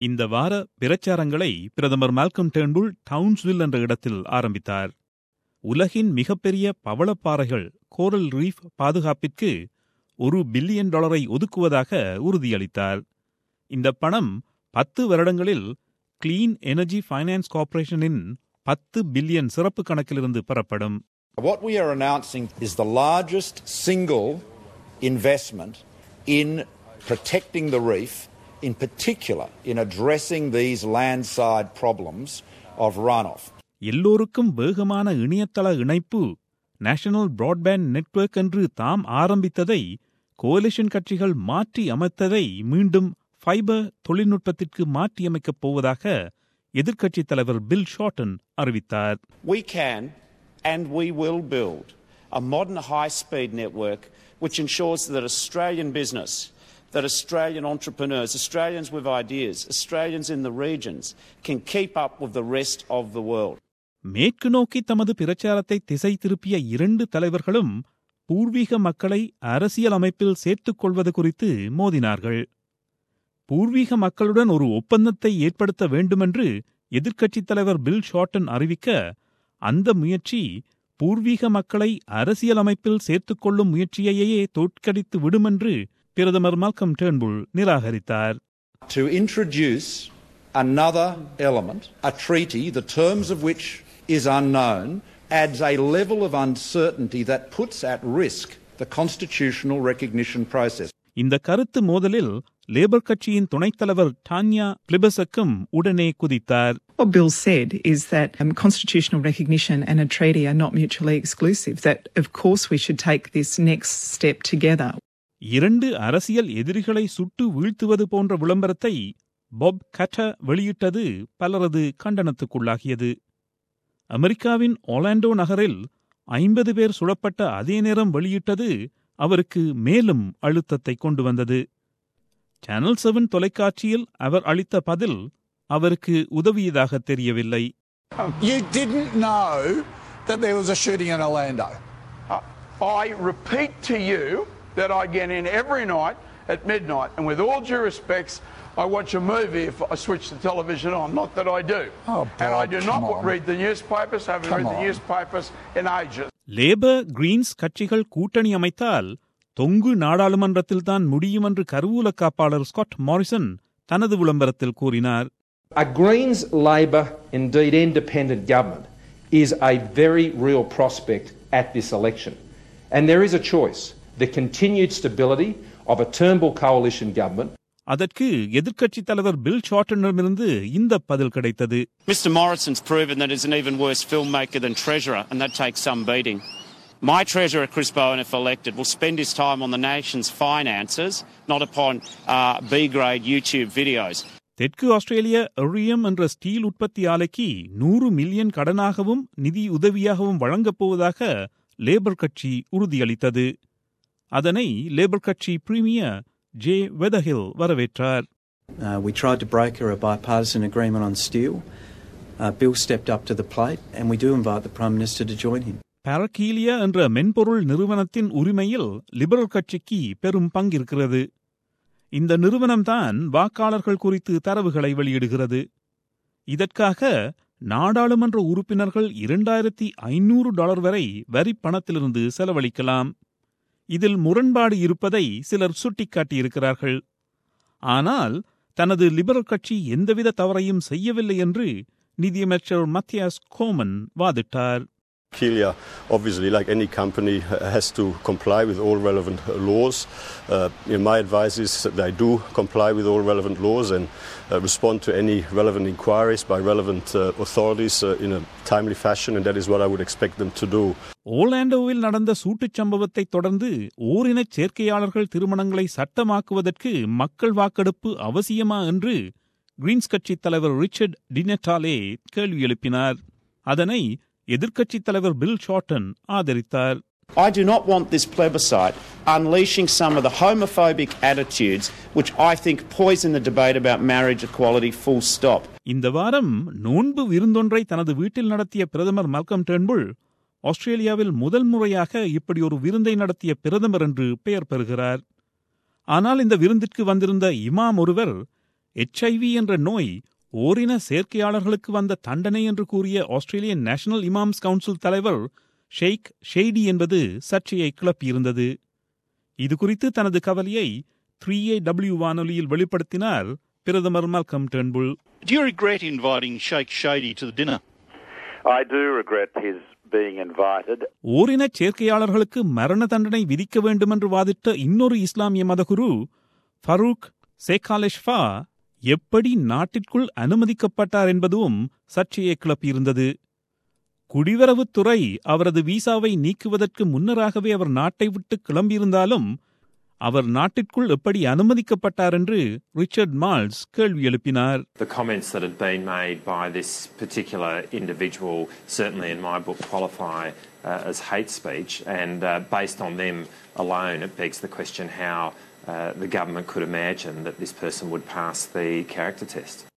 இந்த வார பிரச்சாரங்களை பிரதமர் மால்கம் டேர்ன்புல் டவுன்ஸ்வில் என்ற இடத்தில் ஆரம்பித்தார் உலகின் மிகப்பெரிய பவளப்பாறைகள் கோரல் ரீஃப் பாதுகாப்பிற்கு ஒரு பில்லியன் டாலரை ஒதுக்குவதாக உறுதியளித்தார் இந்த பணம் பத்து வருடங்களில் கிளீன் எனர்ஜி ஃபைனான்ஸ் கார்ப்பரேஷனின் பத்து பில்லியன் சிறப்பு கணக்கிலிருந்து பெறப்படும் What we are announcing is the largest single investment in protecting the reef, in particular in addressing these landside problems of runoff. எல்லோருக்கும் வேகமான இணையதள இணைப்பு நேஷனல் பிராட்பேண்ட் நெட்வொர்க் என்று தாம் ஆரம்பித்ததை கோலிஷன் கட்சிகள் மாற்றி அமைத்ததை மீண்டும் ஃபைபர் தொழில்நுட்பத்திற்கு மாற்றியமைக்கப் போவதாக எதிர்க்கட்சித் தலைவர் பில் ஷார்டன் அறிவித்தார் We can and we will build a modern high speed network which ensures that Australian business, that Australian entrepreneurs, Australians with ideas, Australians in the regions can keep up with the rest of the world. மேற்கு நோக்கி தமது பிரச்சாரத்தை திசை திருப்பிய இரண்டு தலைவர்களும் பூர்வீக மக்களை அரசியல் அமைப்பில் சேர்த்துக் கொள்வது குறித்து மோதினார்கள் பூர்வீக மக்களுடன் ஒரு ஒப்பந்தத்தை ஏற்படுத்த வேண்டுமென்று எதிர்க்கட்சித் தலைவர் பில் ஷார்டன் அறிவிக்க அந்த முயற்சி பூர்வீக மக்களை அரசியல் அமைப்பில் சேர்த்துக் கொள்ளும் முயற்சியையே தோற்கடித்து விடுமென்று பிரதமர் மால்கம் டேர்ன்புல் நிராகரித்தார் To introduce another element, a treaty, the terms of which is unknown, adds a level of uncertainty that puts at risk the constitutional recognition process. இந்த கருத்து மோதலில் லேபர் கட்சியின் துணைத் தலைவர் டான்யா பிளிபசக்கும் உடனே குதித்தார் What Bill said is that um, constitutional recognition and a treaty are not mutually exclusive, that of course we should take this next step together. இரண்டு அரசியல் எதிரிகளை சுட்டு வீழ்த்துவது போன்ற விளம்பரத்தை பாப் கட்ட வெளியிட்டது பலரது கண்டனத்துக்குள்ளாகியது அமெரிக்காவின் ஒலாண்டோ நகரில் ஐம்பது பேர் சுடப்பட்ட அதே நேரம் வெளியிட்டது அவருக்கு மேலும் அழுத்தத்தை கொண்டு வந்தது சேனல் செவன் தொலைக்காட்சியில் அவர் அளித்த பதில் அவருக்கு உதவியதாக தெரியவில்லை You didn't know that there was a shooting in Orlando. I repeat to you that I get in every night at midnight, and with all due respects, I watch a movie if I switch the television on. Not that I do. Oh, and I Bob, do not come on. read the newspapers, haven't Come read the on. newspapers in ages. Labor Greens கட்சிகள் கூட்டணி அமைத்தால் தொங்கு நாடாளுமன்றத்தில்தான் முடியும் என்று கருவூல காப்பாளர் Scott Morrison தனது விளம்பரத்தில் கூறினார் A Greens, Labor, indeed independent government is a very real prospect at this election. And there is a choice the continued stability of a Turnbull coalition government அதற்கு எதிர்க்கட்சித் தலைவர் பில் ஷார்டனிடமிருந்து இந்த பதில் கிடைத்தது Mr Morrison's proven that he's an even worse filmmaker than Treasurer, and that takes some beating. My Treasurer, Chris Bowen, if elected, will spend his time on the nation's finances, not upon uh, B grade YouTube videos. தெற்கு ஆஸ்திரேலிய எரியம் என்ற steel உற்பத்தி ஆலைக்கு நூறு million கடனாகவும் நிதி உதவியாகவும் வழங்கப் போவதாக labour கட்சி உறுதியளித்தது அதனை லேபர் கட்சி பிரீமியர் ஜே வெதஹில் வரவேற்றார் Uh, we tried to broker a bipartisan agreement on steel. Uh, Bill stepped up to the plate, and we do invite the Prime Minister to join him. பாரகீலியா என்ற மென்பொருள் நிறுவனத்தின் உரிமையில் liberal கட்சிக்கு பெரும் பங்கிருக்கிறது இந்த நிறுவனம்தான் வாக்காளர்கள் குறித்து தரவுகளை வெளியிடுகிறது இதற்காக நாடாளுமன்ற உறுப்பினர்கள் இரண்டாயிரத்தி ஐநூறு டாலர் வரை வரி பணத்திலிருந்து செலவழிக்கலாம் இதில் முரண்பாடு இருப்பதை சிலர் சுட்டிக்காட்டியிருக்கிறார்கள் ஆனால் தனது லிபரல் கட்சி எந்தவித தவறையும் செய்யவில்லை என்று நிதியமைச்சர் மத்தியாஸ் கோமன் வாதிட்டார் Kelia, obviously, like any company, uh, has to comply with all relevant uh, laws. Uh, you know, my advice is that they do comply with all relevant laws and uh, respond to any relevant inquiries by relevant uh, authorities uh, in a timely fashion, and that is what I would expect them to do. ஓர்லாண்டோவில் நடந்த சூட்டுச் சம்பவத்தைத் தொடர்ந்து ஓரினச் சேர்க்கையாளர்கள் திருமணங்களை சட்டமாக்குவதற்கு மக்கள் வாக்கெடுப்பு அவசியமா என்று Green's கட்சித் தலைவர் Richard டினெட்டாலே கேள்வி எழுப்பினார் அதனை எதிர்க்கட்சித் தலைவர் பில் ஷார்டன் ஆதரித்தார் I do not want this plebiscite unleashing some of the homophobic attitudes which I think poison the debate about marriage equality full stop. இந்த வாரம் நோன்பு விருந்தொன்றை தனது வீட்டில் நடத்திய பிரதமர் மல்கம் டேர்ன்புல் ஆஸ்திரேலியாவில் முதல் முறையாக இப்படி ஒரு விருந்தை நடத்திய பிரதமர் என்று பெயர் பெறுகிறார் ஆனால் இந்த விருந்திற்கு வந்திருந்த இமாம் ஒருவர் எச்ஐவி என்ற நோய் ஓரின சேர்க்கையாளர்களுக்கு வந்த தண்டனை என்று கூறிய ஆஸ்திரேலியன் நேஷனல் இமாம்ஸ் கவுன்சில் தலைவர் ஷெய்க் ஷெய்டி என்பது சர்ச்சையை கிளப்பியிருந்தது இதுகுறித்து தனது கவலையை த்ரீ ஏ டபிள்யூ வானொலியில் வெளிப்படுத்தினார் பிரதமர் Malcolm Turnbull Do you regret inviting Sheikh Shady to the dinner? I do regret his being invited. ஓரினச் சேர்க்கையாளர்களுக்கு மரண தண்டனை விதிக்க வேண்டுமென்று வாதிட்ட இன்னொரு இஸ்லாமிய மதகுரு ஃபரூக் சேகாலெஷ்ஃபா எப்படி நாட்டிற்குள் அனுமதிக்கப்பட்டார் என்பதும் சர்ச்சையை கிளப்பியிருந்தது குடிவரவுத்துறை அவரது விசாவை நீக்குவதற்கு முன்னராகவே அவர் நாட்டை விட்டு கிளம்பியிருந்தாலும் அவர் நாட்டிற்குள் எப்படி அனுமதிக்கப்பட்டார் என்று ரிச்சர்ட் மால்ஸ் கேள்வி எழுப்பினார் The comments that had been made by this particular individual, certainly in my book, qualify uh, as hate speech, and uh, based on them alone, it begs the question how uh, the government could imagine that this person would pass the character test.